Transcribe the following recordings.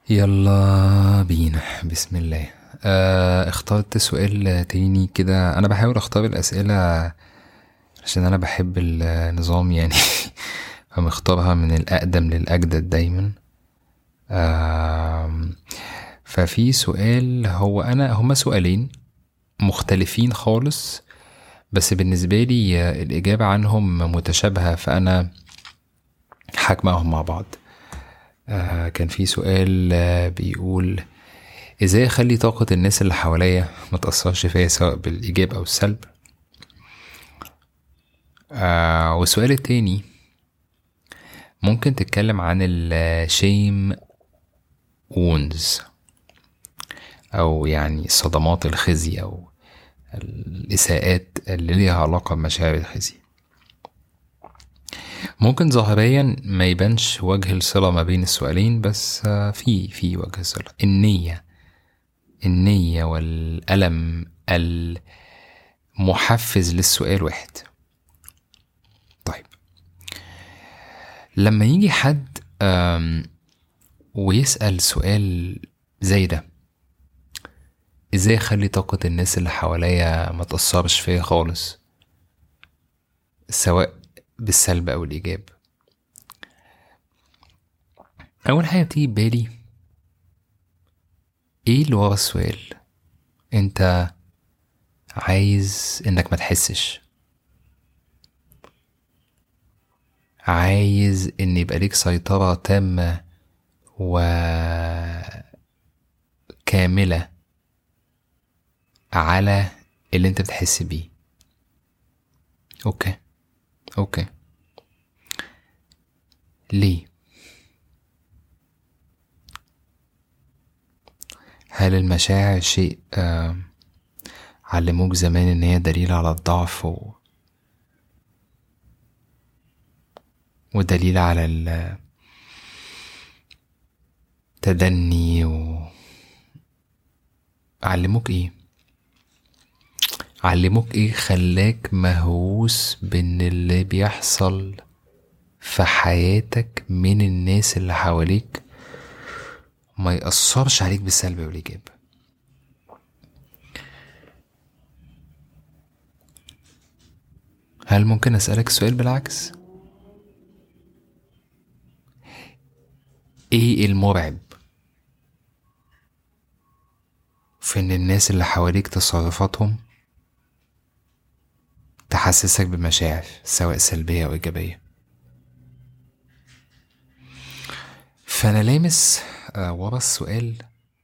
يلا بينا بسم الله آه اخترت سؤال تاني كده انا بحاول اختار الاسئلة عشان انا بحب النظام يعني فمختارها من الاقدم للاجدد دايما آه ففي سؤال هو انا هما سؤالين مختلفين خالص بس بالنسبة لي الإجابة عنهم متشابهة فأنا هجمعهم مع بعض آه كان في سؤال آه بيقول ازاي اخلي طاقة الناس اللي حواليا ما تأثرش فيا سواء بالإيجاب أو السلب آه والسؤال التاني ممكن تتكلم عن الشيم وونز أو يعني صدمات الخزي أو الإساءات اللي ليها علاقة بمشاعر الخزي ممكن ظاهريا ما يبانش وجه الصلة ما بين السؤالين بس في في وجه صلة النية النية والألم المحفز للسؤال واحد طيب لما يجي حد ويسأل سؤال زي ده ازاي اخلي طاقة الناس اللي حواليا ما تأثرش فيا خالص سواء بالسلب او الايجاب اول حاجة بتيجي ببالي ايه اللي ورا السؤال انت عايز انك ما تحسش عايز ان يبقى ليك سيطرة تامة وكاملة على اللي انت بتحس بيه اوكي اوكي ليه هل المشاعر شيء آه علموك زمان ان هي دليل على الضعف و... ودليل على التدني و علموك ايه علموك ايه خلاك مهووس بان اللي بيحصل في حياتك من الناس اللي حواليك ما يأثرش عليك بالسلب والإيجاب هل ممكن أسألك السؤال بالعكس؟ ايه المرعب في ان الناس اللي حواليك تصرفاتهم تحسسك بمشاعر سواء سلبية أو إيجابية فأنا لامس ورا السؤال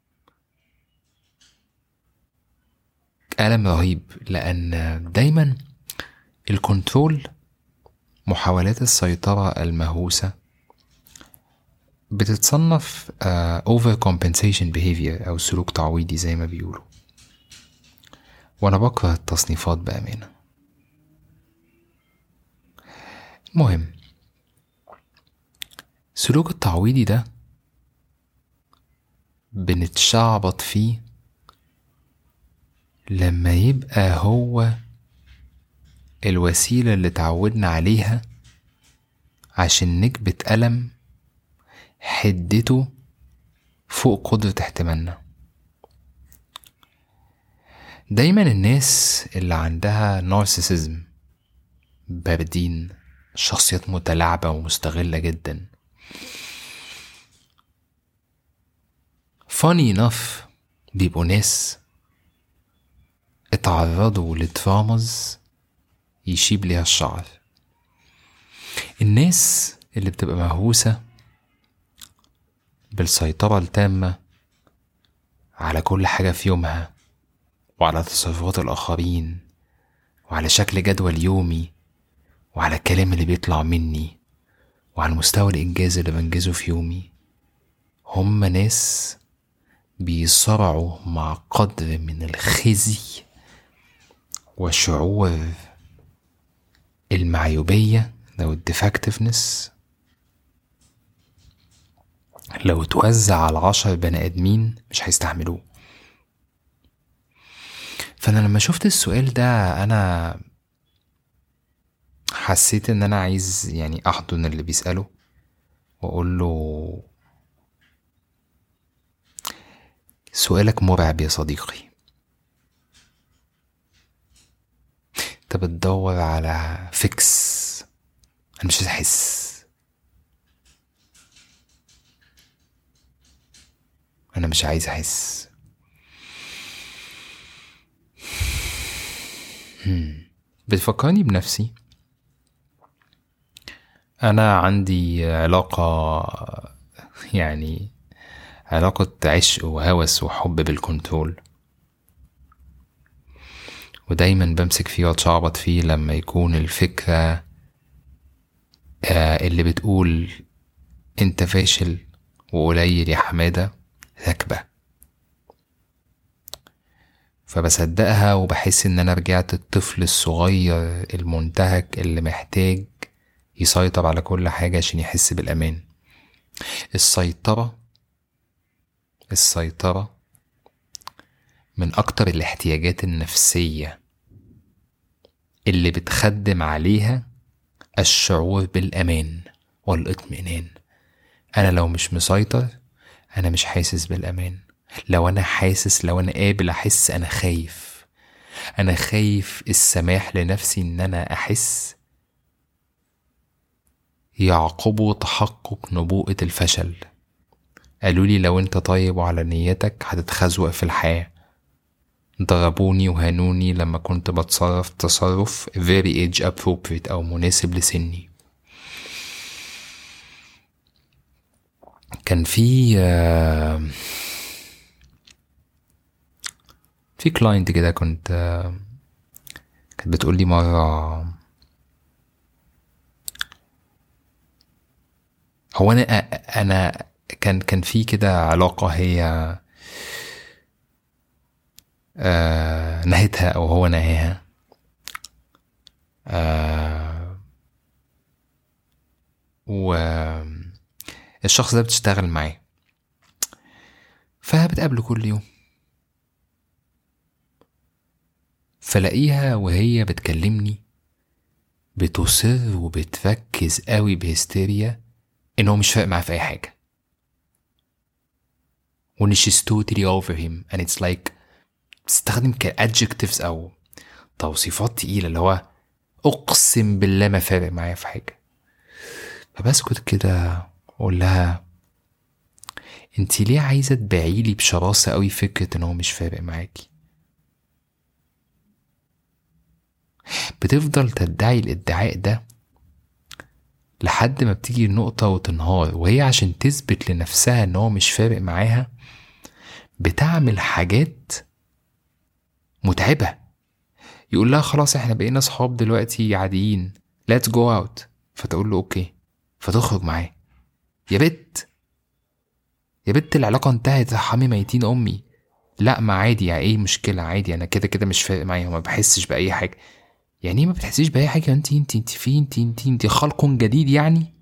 ألم رهيب لأن دايما الكنترول محاولات السيطرة المهووسة بتتصنف over compensation behavior أو سلوك تعويضي زي ما بيقولوا وأنا بكره التصنيفات بأمانة المهم سلوك التعويضي ده بنتشعبط فيه لما يبقى هو الوسيلة اللي تعودنا عليها عشان نكبت ألم حدته فوق قدرة احتمالنا دايما الناس اللي عندها نارسيسيزم باردين شخصيات متلاعبة ومستغلة جدا funny enough بيبقوا ناس اتعرضوا لترامز يشيب ليها الشعر الناس اللي بتبقى مهووسة بالسيطرة التامة على كل حاجة في يومها وعلى تصرفات الآخرين وعلى شكل جدول يومي وعلى الكلام اللي بيطلع مني وعلى مستوى الإنجاز اللي بنجزه في يومي هم ناس بيصارعوا مع قدر من الخزي وشعور المعيوبية لو الديفكتفنس لو توزع على عشر بني آدمين مش هيستحملوه فأنا لما شفت السؤال ده أنا حسيت إن أنا عايز يعني أحضن اللي بيسأله وأقول له سؤالك مرعب يا صديقي انت بتدور على فيكس انا مش عايز احس انا مش عايز احس بتفكرني بنفسي انا عندي علاقة يعني علاقة عشق وهوس وحب بالكنترول ودايما بمسك فيه واتشعبط فيه لما يكون الفكرة آه اللي بتقول انت فاشل وقليل يا حمادة راكبة فبصدقها وبحس ان انا رجعت الطفل الصغير المنتهك اللي محتاج يسيطر على كل حاجة عشان يحس بالأمان السيطرة السيطرة من أكتر الاحتياجات النفسية اللي بتخدم عليها الشعور بالأمان والاطمئنان أنا لو مش مسيطر أنا مش حاسس بالأمان لو أنا حاسس لو أنا قابل أحس أنا خايف أنا خايف السماح لنفسي إن أنا أحس يعقبه تحقق نبوءة الفشل قالوا لي لو انت طيب وعلى نيتك هتتخزوق في الحياة ضربوني وهانوني لما كنت بتصرف تصرف very age appropriate أو مناسب لسني كان في في كلاينت كده كنت كانت بتقول لي مرة هو انا انا كان كان في كده علاقة هي آه نهيتها او هو نهاها آه والشخص ده بتشتغل معاه فبتقابله كل يوم فلاقيها وهي بتكلمني بتصر وبتركز قوي بهستيريا ان هو مش فارق معاه في اي حاجه وان she's totally over him and it's like بتستخدم كادجكتيفز او توصيفات تقيله اللي هو اقسم بالله ما فارق معايا في حاجه فبسكت كده اقول لها انت ليه عايزه تبيعيلي بشراسه قوي فكره ان هو مش فارق معاكي بتفضل تدعي الادعاء ده لحد ما بتيجي النقطة وتنهار وهي عشان تثبت لنفسها ان هو مش فارق معاها بتعمل حاجات متعبة يقول لها خلاص احنا بقينا صحاب دلوقتي عاديين let's go out فتقول له اوكي فتخرج معاه يا بت يا بت العلاقة انتهت حامي ميتين امي لا ما عادي يعني ايه مشكلة عادي انا كده كده مش فارق معايا وما بحسش بأي حاجة يعني ايه ما بتحسيش بأي حاجة انت انت انت في انت انت انت خلق جديد يعني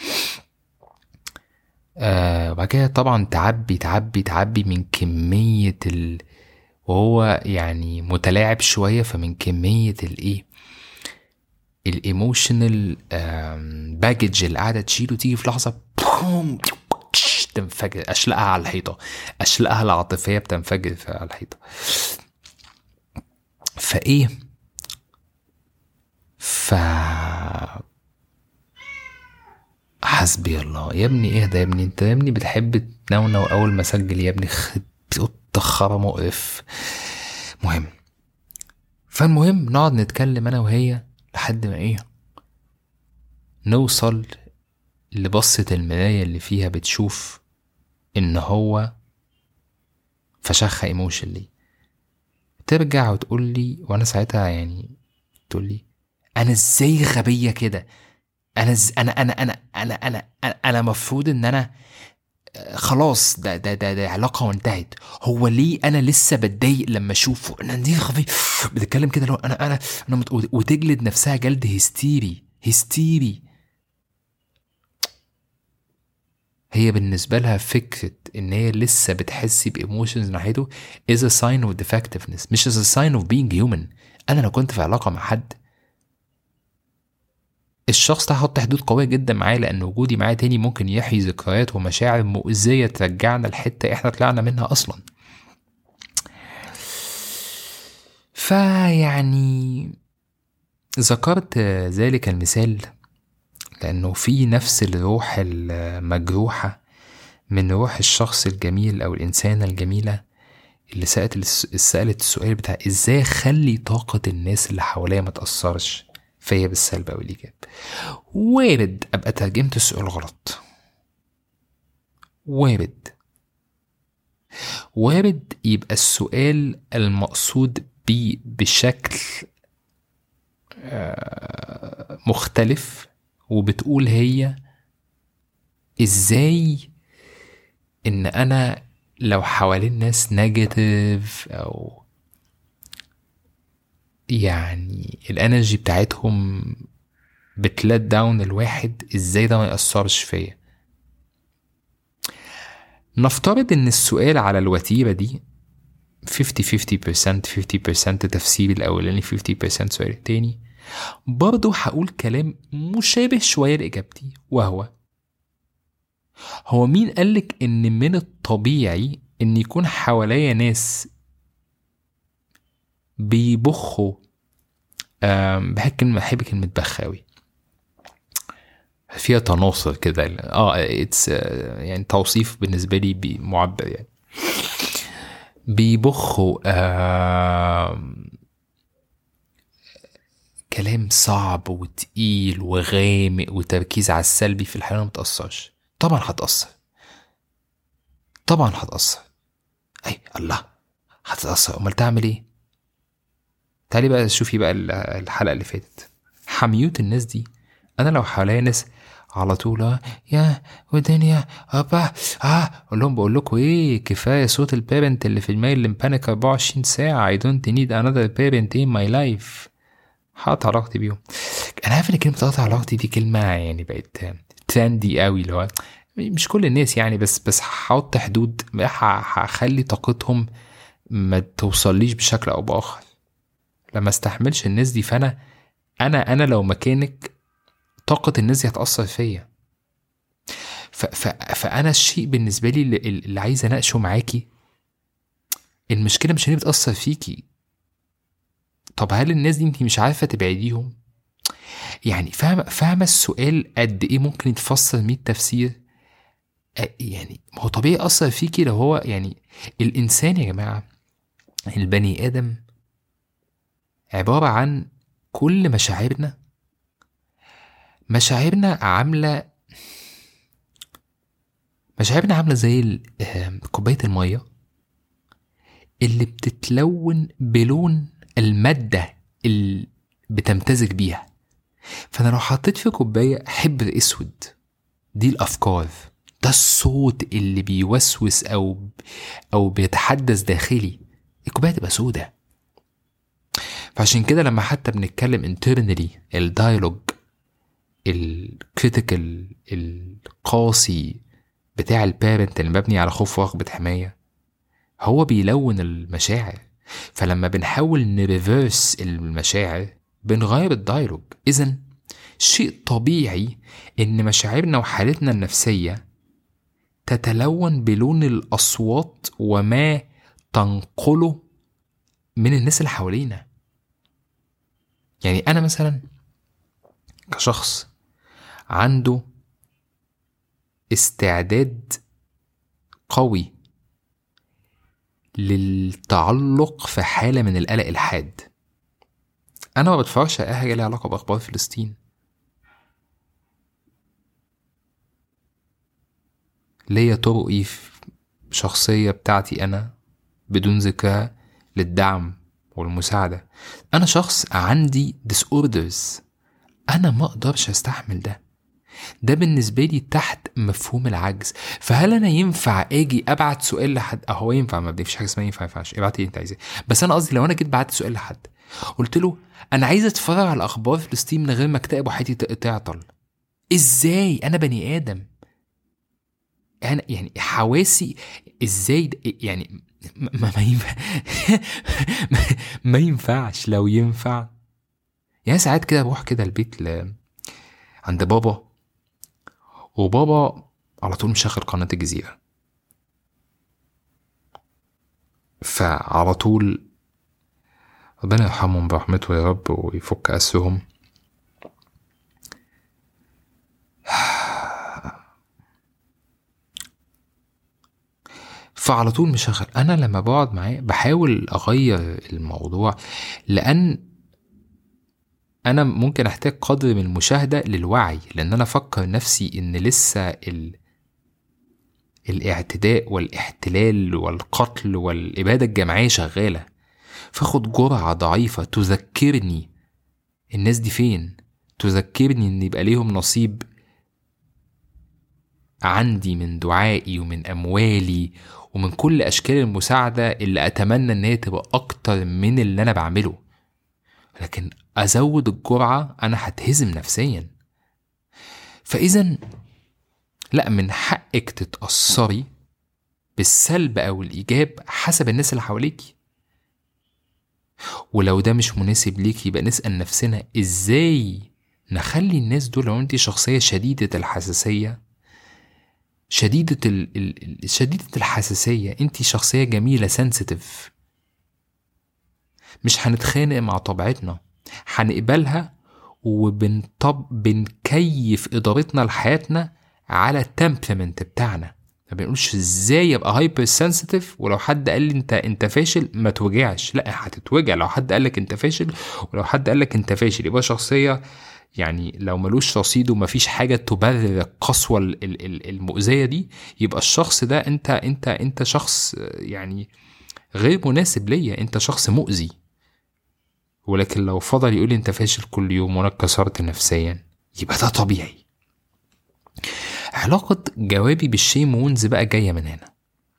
آه وبعد كده طبعا تعبي تعبي تعبي من كمية ال وهو يعني متلاعب شوية فمن كمية الايه الايموشنال باجج اللي قاعدة تشيله تيجي في لحظة بوم تنفجر اشلقها على الحيطة اشلقها العاطفية بتنفجر على الحيطة فايه ف حسبي الله يا ابني اهدى يا ابني انت يا ابني بتحب تنونو اول ما اسجل يا ابني قط خرا مقرف مهم فالمهم نقعد نتكلم انا وهي لحد ما ايه نوصل لبصة المراية اللي فيها بتشوف ان هو فشخها ايموشنلي ترجع وتقول لي وانا ساعتها يعني تقول لي انا ازاي غبيه كده انا ز... انا انا انا انا انا انا المفروض ان انا خلاص ده ده ده, ده علاقه وانتهت هو ليه انا لسه بتضايق لما اشوفه انا دي غبي بتتكلم كده لو انا انا انا مت... وتجلد نفسها جلد هستيري هستيري هي بالنسبة لها فكرة إن هي لسه بتحسي بإيموشنز ناحيته is a sign of defectiveness مش is a sign of being human أنا لو كنت في علاقة مع حد الشخص ده هحط حدود قوية جدا معاه لأن وجودي معاه تاني ممكن يحيي ذكريات ومشاعر مؤذية ترجعنا لحتة احنا طلعنا منها أصلا فيعني ذكرت ذلك المثال لأنه في نفس الروح المجروحة من روح الشخص الجميل أو الإنسانة الجميلة اللي سألت سألت السؤال بتاع إزاي أخلي طاقة الناس اللي حواليا ما تأثرش فيا بالسلب أو الإيجاب وارد أبقى ترجمت السؤال غلط وارد وارد يبقى السؤال المقصود بيه بشكل آه، مختلف وبتقول هي ازاي ان انا لو حوالين ناس نيجاتيف او يعني الانرجي بتاعتهم بتلات داون الواحد ازاي ده ما يأثرش فيا نفترض ان السؤال على الوتيرة دي 50 50% 50% تفسير الاولاني 50% سؤال التاني برضه هقول كلام مشابه شوية لإجابتي وهو هو مين قالك إن من الطبيعي إن يكون حواليا ناس بيبخوا بحب كلمة بحب كلمة بخ أوي فيها تناصر كده اه اتس يعني توصيف بالنسبة لي معبر يعني بيبخوا آه كلام صعب وتقيل وغامق وتركيز على السلبي في الحياة ما تأثرش طبعا هتأثر طبعا هتأثر أي الله هتتأثر أمال تعمل إيه؟ تعالي بقى شوفي بقى الحلقة اللي فاتت حميوت الناس دي أنا لو حواليا ناس على طول اه يا والدنيا ابا اه اقول لهم بقول لكم ايه كفايه صوت البيرنت اللي في الميل اللي مبانك 24 ساعه I don't need another parent in my life هقطع علاقتي بيهم انا عارف ان كلمه قطع علاقتي دي كلمه يعني بقت ترندي قوي اللي هو مش كل الناس يعني بس بس هحط حدود هخلي طاقتهم ما توصليش بشكل او باخر لما استحملش الناس دي فانا انا انا لو مكانك طاقة الناس دي هتأثر فيا فأنا الشيء بالنسبة لي اللي, اللي عايز أناقشه معاكي المشكلة مش إن بتأثر فيكي طب هل الناس دي انت مش عارفه تبعديهم يعني فاهمه فاهمه السؤال قد ايه ممكن يتفسر 100 تفسير يعني هو طبيعي اثر فيكي لو هو يعني الانسان يا جماعه البني ادم عباره عن كل مشاعرنا مشاعرنا عامله مشاعرنا عامله زي كوبايه الميه اللي بتتلون بلون المادة اللي بتمتزج بيها فأنا لو حطيت في كوباية حبر أسود دي الأفكار ده الصوت اللي بيوسوس أو أو بيتحدث داخلي الكوباية تبقى سودة فعشان كده لما حتى بنتكلم internally الدايلوج الكريتيكال القاسي بتاع البارنت اللي مبني على خوف ورغبة حماية هو بيلون المشاعر فلما بنحاول نريفيرس المشاعر بنغير الدايلوج اذا شيء طبيعي ان مشاعرنا وحالتنا النفسيه تتلون بلون الاصوات وما تنقله من الناس اللي حوالينا يعني انا مثلا كشخص عنده استعداد قوي للتعلق في حالة من القلق الحاد أنا ما بتفرجش على أي حاجة ليها علاقة بأخبار فلسطين ليا طرقي شخصية بتاعتي أنا بدون ذكرها للدعم والمساعدة أنا شخص عندي disorders أنا ما أقدرش أستحمل ده ده بالنسبة لي تحت مفهوم العجز فهل أنا ينفع أجي أبعت سؤال لحد أهو ينفع ما فيش حاجة اسمها ينفع ينفعش ابعت اللي أنت عايزاه بس أنا قصدي لو أنا جيت بعت سؤال لحد قلت له أنا عايز أتفرج على أخبار فلسطين من غير ما اكتئب وحياتي تعطل إزاي أنا بني آدم أنا يعني حواسي إزاي يعني ما, ما, ينفع ما ينفعش لو ينفع يعني ساعات كده بروح كده البيت ل... عند بابا وبابا على طول مشغل قناة الجزيرة فعلى طول ربنا يرحمهم برحمته يا رب ويفك أسرهم فعلى طول مشغل انا لما بقعد معاه بحاول اغير الموضوع لان انا ممكن احتاج قدر من المشاهده للوعي لان انا افكر نفسي ان لسه ال... الاعتداء والاحتلال والقتل والاباده الجماعيه شغاله فاخد جرعه ضعيفه تذكرني الناس دي فين تذكرني ان يبقى ليهم نصيب عندي من دعائي ومن اموالي ومن كل اشكال المساعده اللي اتمنى ان هي تبقى اكتر من اللي انا بعمله لكن ازود الجرعه انا هتهزم نفسيا فاذا لا من حقك تتاثري بالسلب او الايجاب حسب الناس اللي حواليكي ولو ده مش مناسب ليكي يبقى نسال نفسنا ازاي نخلي الناس دول لو انت شخصيه شديده الحساسيه شديدة ال... ال... شديدة الحساسية انت شخصية جميلة سنسيتيف مش هنتخانق مع طبيعتنا هنقبلها وبنطب بنكيف ادارتنا لحياتنا على التمبرمنت بتاعنا ما بنقولش ازاي ابقى هايبر سنسيتيف ولو حد قال لي انت انت فاشل ما توجعش لا هتتوجع لو حد قال لك انت فاشل ولو حد قال لك انت فاشل يبقى شخصيه يعني لو ملوش رصيد ومفيش حاجه تبرر القسوه المؤذيه دي يبقى الشخص ده انت انت انت شخص يعني غير مناسب ليا انت شخص مؤذي ولكن لو فضل يقول انت فاشل كل يوم وانا اتكسرت نفسيا يبقى ده طبيعي علاقة جوابي بالشيم وونز بقى جاية من هنا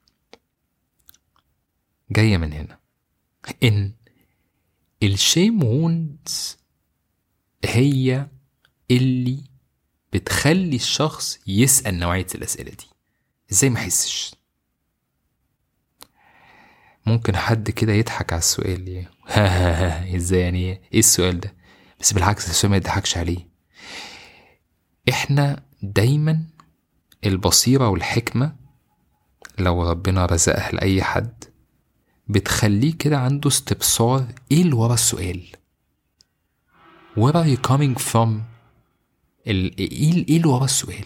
جاية من هنا إن الشيم وونز هي اللي بتخلي الشخص يسأل نوعية الأسئلة دي ازاي ما احسش ممكن حد كده يضحك على السؤال يعني ازاي يعني ايه السؤال ده بس بالعكس السؤال ما يضحكش عليه احنا دايما البصيرة والحكمة لو ربنا رزقها لأي حد بتخليه كده عنده استبصار ايه اللي ورا السؤال where are you coming from ال... ايه ايه اللي ورا السؤال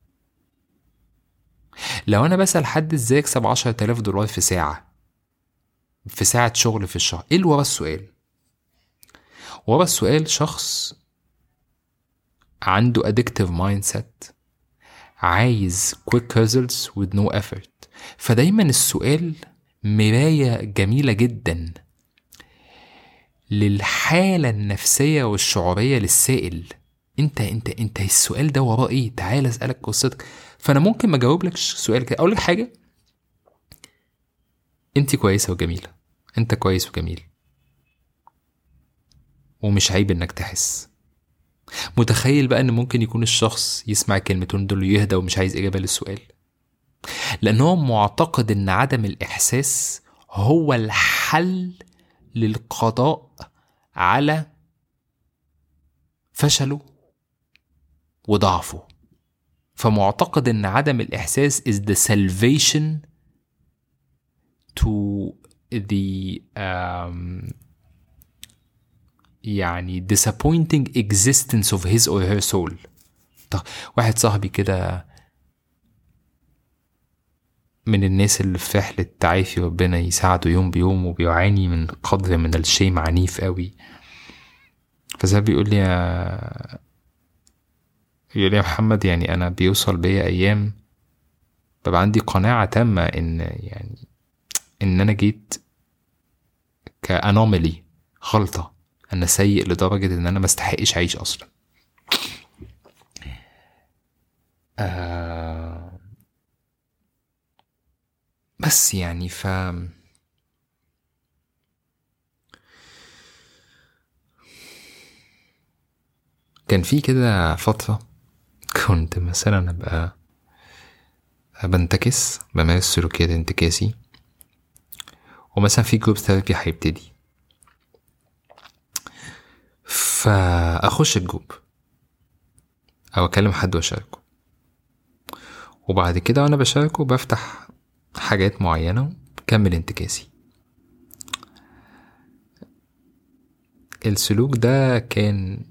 لو انا بسأل حد ازاي اكسب عشرة آلاف دولار في ساعة في ساعة شغل في الشهر ايه اللي ورا السؤال ورا السؤال شخص عنده addictive mindset عايز quick results with no effort فدايما السؤال مراية جميلة جدا للحالة النفسية والشعورية للسائل انت انت انت السؤال ده وراه ايه تعال اسألك قصتك فانا ممكن ما اجاوب سؤال كده اقول لك حاجة انت كويسة وجميلة انت كويس وجميل ومش عيب انك تحس متخيل بقى ان ممكن يكون الشخص يسمع الكلمتين دول يهدى ومش عايز اجابه للسؤال لان هو معتقد ان عدم الاحساس هو الحل للقضاء على فشله وضعفه فمعتقد ان عدم الاحساس is the salvation to the um, يعني disappointing existence of his or her soul طب واحد صاحبي كده من الناس اللي في رحلة تعافي ربنا يساعده يوم بيوم وبيعاني من قدر من الشيم عنيف قوي فزي بيقول لي يا يقول لي يا محمد يعني أنا بيوصل بيا أيام ببقى عندي قناعة تامة إن يعني إن أنا جيت كأنومالي غلطة أنا سيء لدرجة إن أنا مستحقش أعيش أصلا آه بس يعني ف كان في كده فترة كنت مثلا أبقى بنتكس بمارس سلوكيات انتكاسي ومثلا في جروب ثيرابي هيبتدي فأخش الجروب أو أكلم حد وأشاركه وبعد كده وأنا بشاركه بفتح حاجات معينة وبكمل انتكاسي السلوك ده كان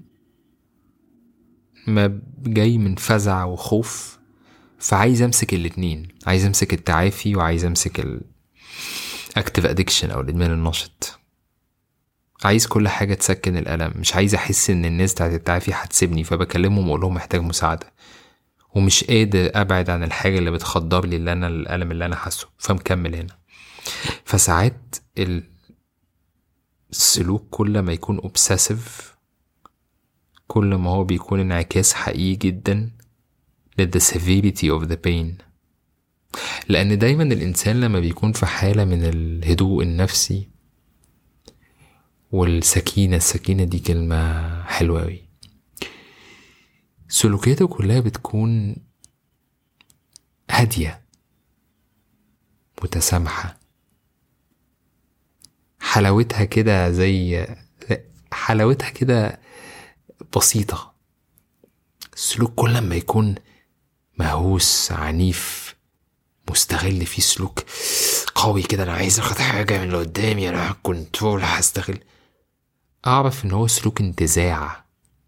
ما جاي من فزع وخوف فعايز امسك الاتنين عايز امسك التعافي وعايز امسك ال active addiction او الادمان النشط عايز كل حاجة تسكن الألم مش عايز أحس إن الناس بتاعت التعافي هتسيبني فبكلمهم وأقول لهم محتاج مساعدة ومش قادر أبعد عن الحاجة اللي بتخدر لي اللي أنا الألم اللي أنا حاسه فمكمل هنا فساعات السلوك كل ما يكون obsessive كل ما هو بيكون انعكاس حقيقي جدا لل severity of the pain لأن دايما الإنسان لما بيكون في حالة من الهدوء النفسي والسكينة السكينة دي كلمة حلوة أوي سلوكياته كلها بتكون هادية متسامحة حلاوتها كده زي حلاوتها كده بسيطة السلوك كل ما يكون مهووس عنيف مستغل فيه سلوك قوي كده انا عايز اخد حاجة من اللي قدامي انا كنترول هستغل اعرف ان هو سلوك انتزاع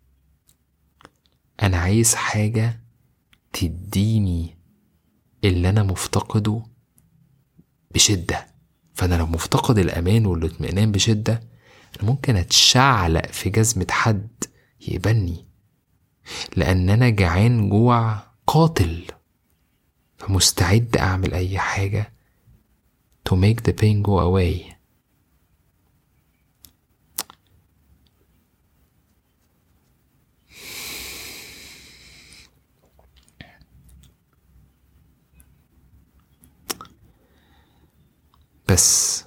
انا عايز حاجة تديني اللي انا مفتقده بشدة فانا لو مفتقد الامان والاطمئنان بشدة انا ممكن اتشعلق في جزمة حد يقبلني لان انا جعان جوع قاتل فمستعد اعمل اي حاجة to make the pain go away بس